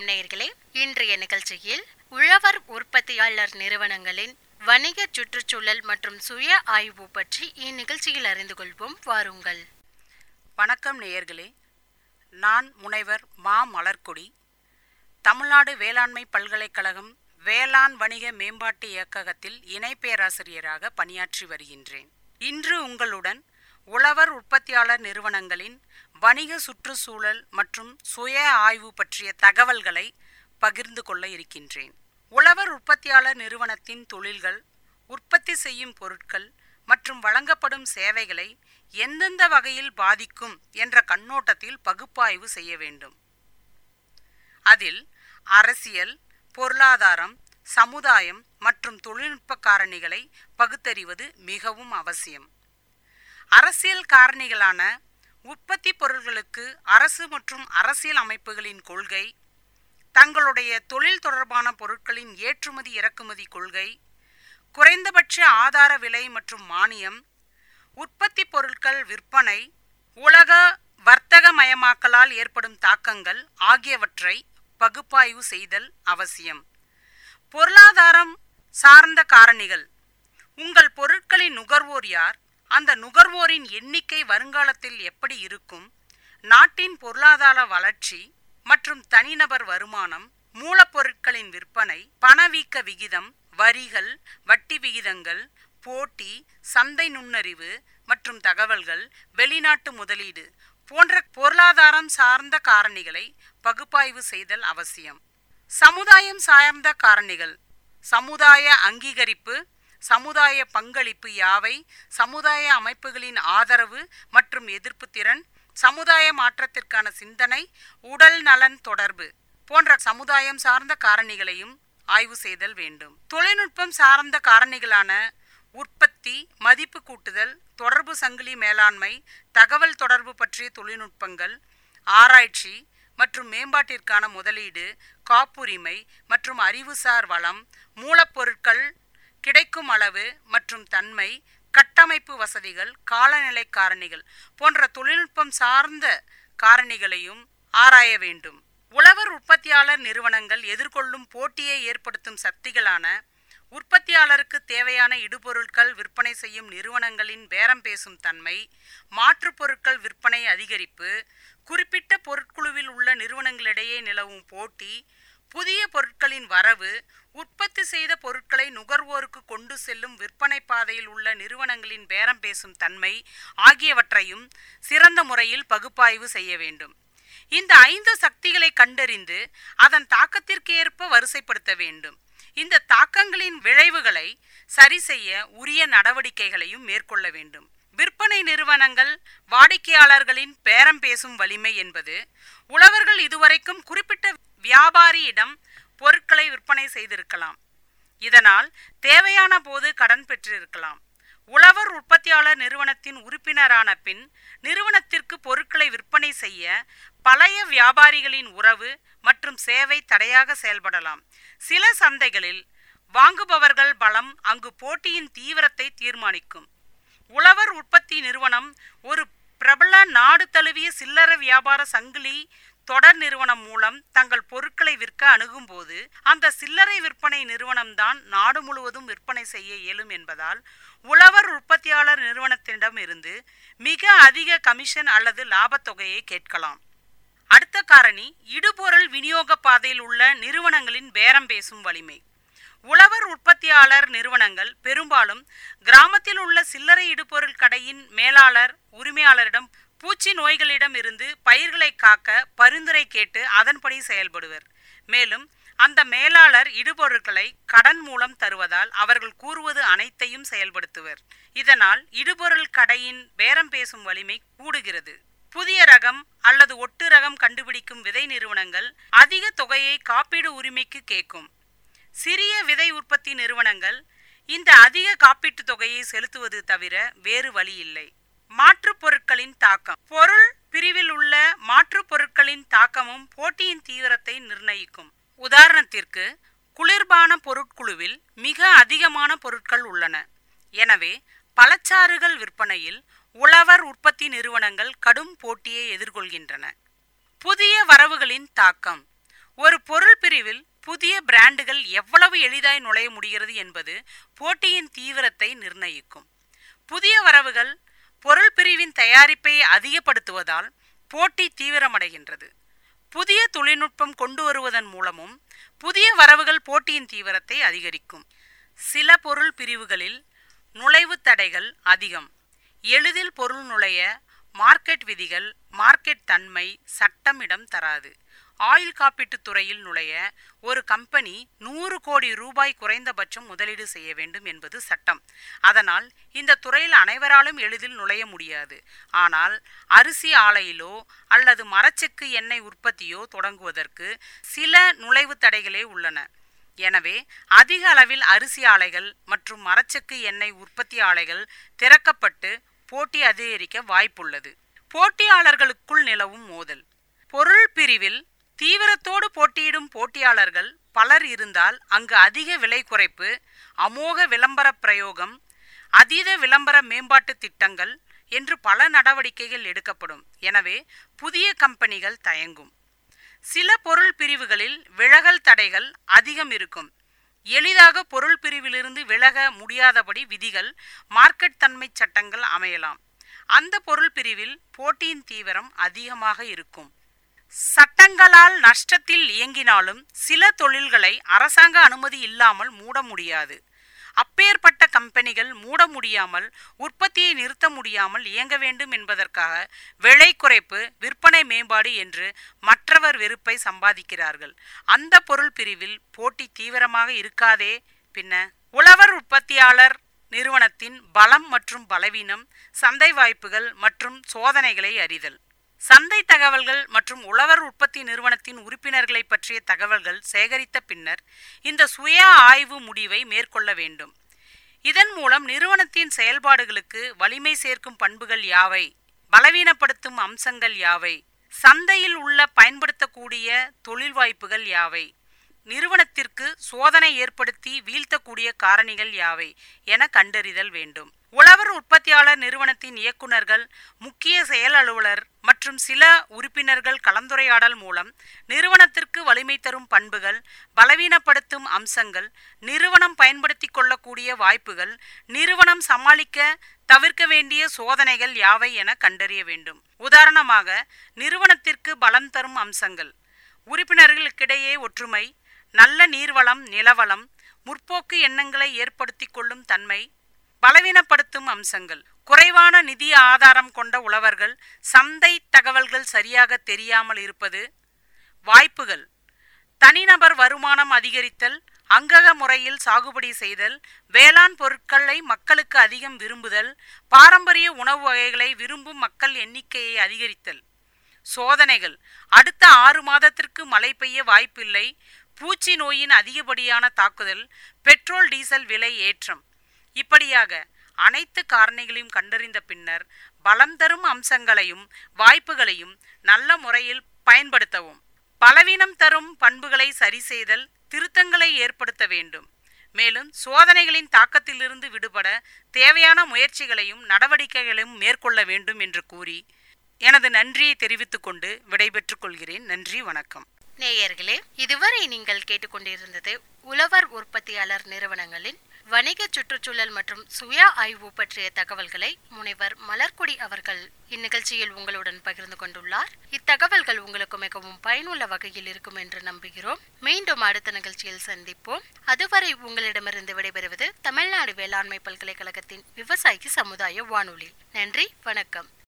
நேயர்களே இன்றைய நிகழ்ச்சியில் உழவர் உற்பத்தியாளர் நிறுவனங்களின் வணிக சுற்றுச்சூழல் மற்றும் சுய ஆய்வு பற்றி இந்நிகழ்ச்சியில் அறிந்து கொள்வோம் வாருங்கள் வணக்கம் நேயர்களே நான் முனைவர் மா மலர்கொடி தமிழ்நாடு வேளாண்மை பல்கலைக்கழகம் வேளாண் வணிக மேம்பாட்டு இயக்ககத்தில் இணை பேராசிரியராக பணியாற்றி வருகின்றேன் இன்று உங்களுடன் உழவர் உற்பத்தியாளர் நிறுவனங்களின் வணிக சுற்றுச்சூழல் மற்றும் சுய ஆய்வு பற்றிய தகவல்களை பகிர்ந்து கொள்ள இருக்கின்றேன் உழவர் உற்பத்தியாளர் நிறுவனத்தின் தொழில்கள் உற்பத்தி செய்யும் பொருட்கள் மற்றும் வழங்கப்படும் சேவைகளை எந்தெந்த வகையில் பாதிக்கும் என்ற கண்ணோட்டத்தில் பகுப்பாய்வு செய்ய வேண்டும் அதில் அரசியல் பொருளாதாரம் சமுதாயம் மற்றும் தொழில்நுட்ப காரணிகளை பகுத்தறிவது மிகவும் அவசியம் அரசியல் காரணிகளான உற்பத்தி பொருள்களுக்கு அரசு மற்றும் அரசியல் அமைப்புகளின் கொள்கை தங்களுடைய தொழில் தொடர்பான பொருட்களின் ஏற்றுமதி இறக்குமதி கொள்கை குறைந்தபட்ச ஆதார விலை மற்றும் மானியம் உற்பத்தி பொருட்கள் விற்பனை உலக வர்த்தகமயமாக்கலால் ஏற்படும் தாக்கங்கள் ஆகியவற்றை பகுப்பாய்வு செய்தல் அவசியம் பொருளாதாரம் சார்ந்த காரணிகள் உங்கள் பொருட்களின் நுகர்வோர் யார் அந்த நுகர்வோரின் எண்ணிக்கை வருங்காலத்தில் எப்படி இருக்கும் நாட்டின் பொருளாதார வளர்ச்சி மற்றும் தனிநபர் வருமானம் மூலப்பொருட்களின் விற்பனை பணவீக்க விகிதம் வரிகள் வட்டி விகிதங்கள் போட்டி சந்தை நுண்ணறிவு மற்றும் தகவல்கள் வெளிநாட்டு முதலீடு போன்ற பொருளாதாரம் சார்ந்த காரணிகளை பகுப்பாய்வு செய்தல் அவசியம் சமுதாயம் சார்ந்த காரணிகள் சமுதாய அங்கீகரிப்பு சமுதாய பங்களிப்பு யாவை சமுதாய அமைப்புகளின் ஆதரவு மற்றும் எதிர்ப்பு திறன் சமுதாய மாற்றத்திற்கான சிந்தனை உடல் நலன் தொடர்பு போன்ற சமுதாயம் சார்ந்த காரணிகளையும் ஆய்வு செய்தல் வேண்டும் தொழில்நுட்பம் சார்ந்த காரணிகளான உற்பத்தி மதிப்பு கூட்டுதல் தொடர்பு சங்கிலி மேலாண்மை தகவல் தொடர்பு பற்றிய தொழில்நுட்பங்கள் ஆராய்ச்சி மற்றும் மேம்பாட்டிற்கான முதலீடு காப்புரிமை மற்றும் அறிவுசார் வளம் மூலப்பொருட்கள் கிடைக்கும் அளவு மற்றும் தன்மை கட்டமைப்பு வசதிகள் காலநிலை காரணிகள் போன்ற தொழில்நுட்பம் சார்ந்த காரணிகளையும் ஆராய வேண்டும் உழவர் உற்பத்தியாளர் நிறுவனங்கள் எதிர்கொள்ளும் போட்டியை ஏற்படுத்தும் சக்திகளான உற்பத்தியாளருக்கு தேவையான இடுபொருட்கள் விற்பனை செய்யும் நிறுவனங்களின் பேரம் பேசும் தன்மை மாற்றுப் பொருட்கள் விற்பனை அதிகரிப்பு குறிப்பிட்ட பொருட்குழுவில் உள்ள நிறுவனங்களிடையே நிலவும் போட்டி புதிய பொருட்களின் வரவு உற்பத்தி செய்த பொருட்களை நுகர்வோருக்கு கொண்டு செல்லும் விற்பனை பாதையில் உள்ள நிறுவனங்களின் பேரம் பேசும் தன்மை ஆகியவற்றையும் சிறந்த முறையில் பகுப்பாய்வு செய்ய வேண்டும் இந்த ஐந்து சக்திகளை கண்டறிந்து அதன் தாக்கத்திற்கு ஏற்ப வரிசைப்படுத்த வேண்டும் இந்த தாக்கங்களின் விளைவுகளை சரி செய்ய உரிய நடவடிக்கைகளையும் மேற்கொள்ள வேண்டும் விற்பனை நிறுவனங்கள் வாடிக்கையாளர்களின் பேரம் பேசும் வலிமை என்பது உழவர்கள் இதுவரைக்கும் குறிப்பிட்ட வியாபாரியிடம் பொருட்களை விற்பனை செய்திருக்கலாம் இதனால் தேவையான போது கடன் பெற்றிருக்கலாம் உழவர் உற்பத்தியாளர் நிறுவனத்தின் உறுப்பினரான பின் நிறுவனத்திற்கு பொருட்களை விற்பனை செய்ய பழைய வியாபாரிகளின் உறவு மற்றும் சேவை தடையாக செயல்படலாம் சில சந்தைகளில் வாங்குபவர்கள் பலம் அங்கு போட்டியின் தீவிரத்தை தீர்மானிக்கும் உழவர் உற்பத்தி நிறுவனம் ஒரு பிரபல நாடு தழுவிய சில்லறை வியாபார சங்கிலி தொடர் நிறுவனம் மூலம் தங்கள் பொருட்களை விற்க அணுகும்போது அந்த சில்லறை விற்பனை நிறுவனம்தான் நாடு முழுவதும் விற்பனை செய்ய இயலும் என்பதால் உழவர் உற்பத்தியாளர் நிறுவனத்திடம் இருந்து மிக அதிக கமிஷன் அல்லது லாபத்தொகையை கேட்கலாம் அடுத்த காரணி இடுபொருள் விநியோக பாதையில் உள்ள நிறுவனங்களின் பேரம் பேசும் வலிமை உழவர் உற்பத்தியாளர் நிறுவனங்கள் பெரும்பாலும் கிராமத்தில் உள்ள சில்லறை இடுபொருள் கடையின் மேலாளர் உரிமையாளரிடம் பூச்சி நோய்களிடம் இருந்து பயிர்களை காக்க பரிந்துரை கேட்டு அதன்படி செயல்படுவர் மேலும் அந்த மேலாளர் இடுபொருட்களை கடன் மூலம் தருவதால் அவர்கள் கூறுவது அனைத்தையும் செயல்படுத்துவர் இதனால் இடுபொருள் கடையின் பேரம் பேசும் வலிமை கூடுகிறது புதிய ரகம் அல்லது ஒட்டு ரகம் கண்டுபிடிக்கும் விதை நிறுவனங்கள் அதிக தொகையை காப்பீடு உரிமைக்கு கேட்கும் சிறிய விதை உற்பத்தி நிறுவனங்கள் இந்த அதிக காப்பீட்டு தொகையை செலுத்துவது தவிர வேறு வழி இல்லை மாற்றுப் பொருட்களின் தாக்கம் பொருள் பிரிவில் உள்ள மாற்றுப் பொருட்களின் தாக்கமும் போட்டியின் தீவிரத்தை நிர்ணயிக்கும் உதாரணத்திற்கு குளிர்பான பொருட்குழுவில் மிக அதிகமான பொருட்கள் உள்ளன எனவே பழச்சாறுகள் விற்பனையில் உழவர் உற்பத்தி நிறுவனங்கள் கடும் போட்டியை எதிர்கொள்கின்றன புதிய வரவுகளின் தாக்கம் ஒரு பொருள் பிரிவில் புதிய பிராண்டுகள் எவ்வளவு எளிதாய் நுழைய முடிகிறது என்பது போட்டியின் தீவிரத்தை நிர்ணயிக்கும் புதிய வரவுகள் பொருள் பிரிவின் தயாரிப்பை அதிகப்படுத்துவதால் போட்டி தீவிரமடைகின்றது புதிய தொழில்நுட்பம் கொண்டு வருவதன் மூலமும் புதிய வரவுகள் போட்டியின் தீவிரத்தை அதிகரிக்கும் சில பொருள் பிரிவுகளில் நுழைவுத் தடைகள் அதிகம் எளிதில் பொருள் நுழைய மார்க்கெட் விதிகள் மார்க்கெட் தன்மை சட்டமிடம் தராது ஆயில் காப்பீட்டுத் துறையில் நுழைய ஒரு கம்பெனி நூறு கோடி ரூபாய் குறைந்தபட்சம் முதலீடு செய்ய வேண்டும் என்பது சட்டம் அதனால் இந்த துறையில் அனைவராலும் எளிதில் நுழைய முடியாது ஆனால் அரிசி ஆலையிலோ அல்லது மரச்செக்கு எண்ணெய் உற்பத்தியோ தொடங்குவதற்கு சில நுழைவுத் தடைகளே உள்ளன எனவே அதிக அளவில் அரிசி ஆலைகள் மற்றும் மரச்செக்கு எண்ணெய் உற்பத்தி ஆலைகள் திறக்கப்பட்டு போட்டி அதிகரிக்க வாய்ப்புள்ளது போட்டியாளர்களுக்குள் நிலவும் மோதல் பொருள் பிரிவில் தீவிரத்தோடு போட்டியிடும் போட்டியாளர்கள் பலர் இருந்தால் அங்கு அதிக விலை குறைப்பு அமோக விளம்பர பிரயோகம் அதீத விளம்பர மேம்பாட்டு திட்டங்கள் என்று பல நடவடிக்கைகள் எடுக்கப்படும் எனவே புதிய கம்பெனிகள் தயங்கும் சில பொருள் பிரிவுகளில் விலகல் தடைகள் அதிகம் இருக்கும் எளிதாக பொருள் பிரிவிலிருந்து விலக முடியாதபடி விதிகள் மார்க்கெட் தன்மை சட்டங்கள் அமையலாம் அந்த பொருள் பிரிவில் போட்டியின் தீவிரம் அதிகமாக இருக்கும் சட்டங்களால் நஷ்டத்தில் இயங்கினாலும் சில தொழில்களை அரசாங்க அனுமதி இல்லாமல் மூட முடியாது அப்பேற்பட்ட கம்பெனிகள் மூட முடியாமல் உற்பத்தியை நிறுத்த முடியாமல் இயங்க வேண்டும் என்பதற்காக விலை குறைப்பு விற்பனை மேம்பாடு என்று மற்றவர் வெறுப்பை சம்பாதிக்கிறார்கள் அந்த பொருள் பிரிவில் போட்டி தீவிரமாக இருக்காதே பின்ன உழவர் உற்பத்தியாளர் நிறுவனத்தின் பலம் மற்றும் பலவீனம் சந்தை வாய்ப்புகள் மற்றும் சோதனைகளை அறிதல் சந்தை தகவல்கள் மற்றும் உழவர் உற்பத்தி நிறுவனத்தின் உறுப்பினர்களை பற்றிய தகவல்கள் சேகரித்த பின்னர் இந்த சுய ஆய்வு முடிவை மேற்கொள்ள வேண்டும் இதன் மூலம் நிறுவனத்தின் செயல்பாடுகளுக்கு வலிமை சேர்க்கும் பண்புகள் யாவை பலவீனப்படுத்தும் அம்சங்கள் யாவை சந்தையில் உள்ள பயன்படுத்தக்கூடிய தொழில் வாய்ப்புகள் யாவை நிறுவனத்திற்கு சோதனை ஏற்படுத்தி வீழ்த்தக்கூடிய காரணிகள் யாவை என கண்டறிதல் வேண்டும் உழவர் உற்பத்தியாளர் நிறுவனத்தின் இயக்குநர்கள் முக்கிய செயல் அலுவலர் மற்றும் சில உறுப்பினர்கள் கலந்துரையாடல் மூலம் நிறுவனத்திற்கு வலிமை தரும் பண்புகள் பலவீனப்படுத்தும் அம்சங்கள் நிறுவனம் பயன்படுத்தி கொள்ளக்கூடிய வாய்ப்புகள் நிறுவனம் சமாளிக்க தவிர்க்க வேண்டிய சோதனைகள் யாவை என கண்டறிய வேண்டும் உதாரணமாக நிறுவனத்திற்கு பலம் தரும் அம்சங்கள் உறுப்பினர்களுக்கிடையே ஒற்றுமை நல்ல நீர்வளம் நிலவளம் முற்போக்கு எண்ணங்களை ஏற்படுத்தி கொள்ளும் தன்மை பலவீனப்படுத்தும் அம்சங்கள் குறைவான நிதி ஆதாரம் கொண்ட உழவர்கள் சந்தை தகவல்கள் சரியாக தெரியாமல் இருப்பது வாய்ப்புகள் தனிநபர் வருமானம் அதிகரித்தல் அங்கக முறையில் சாகுபடி செய்தல் வேளாண் பொருட்களை மக்களுக்கு அதிகம் விரும்புதல் பாரம்பரிய உணவு வகைகளை விரும்பும் மக்கள் எண்ணிக்கையை அதிகரித்தல் சோதனைகள் அடுத்த ஆறு மாதத்திற்கு மழை பெய்ய வாய்ப்பில்லை பூச்சி நோயின் அதிகப்படியான தாக்குதல் பெட்ரோல் டீசல் விலை ஏற்றம் இப்படியாக அனைத்து காரணிகளையும் கண்டறிந்த பின்னர் பலம் தரும் அம்சங்களையும் வாய்ப்புகளையும் நல்ல முறையில் பயன்படுத்தவும் பலவீனம் தரும் பண்புகளை சரி செய்தல் திருத்தங்களை ஏற்படுத்த வேண்டும் மேலும் சோதனைகளின் தாக்கத்திலிருந்து விடுபட தேவையான முயற்சிகளையும் நடவடிக்கைகளையும் மேற்கொள்ள வேண்டும் என்று கூறி எனது நன்றியை தெரிவித்துக் கொண்டு விடைபெற்றுக் கொள்கிறேன் நன்றி வணக்கம் நேயர்களே இதுவரை நீங்கள் கேட்டுக்கொண்டிருந்தது உழவர் உற்பத்தியாளர் நிறுவனங்களின் வணிக சுற்றுச்சூழல் மற்றும் சுய ஆய்வு பற்றிய தகவல்களை முனைவர் மலர்கொடி அவர்கள் இந்நிகழ்ச்சியில் உங்களுடன் பகிர்ந்து கொண்டுள்ளார் இத்தகவல்கள் உங்களுக்கு மிகவும் பயனுள்ள வகையில் இருக்கும் என்று நம்புகிறோம் மீண்டும் அடுத்த நிகழ்ச்சியில் சந்திப்போம் அதுவரை உங்களிடமிருந்து விடைபெறுவது தமிழ்நாடு வேளாண்மை பல்கலைக்கழகத்தின் விவசாயி சமுதாய வானொலி நன்றி வணக்கம்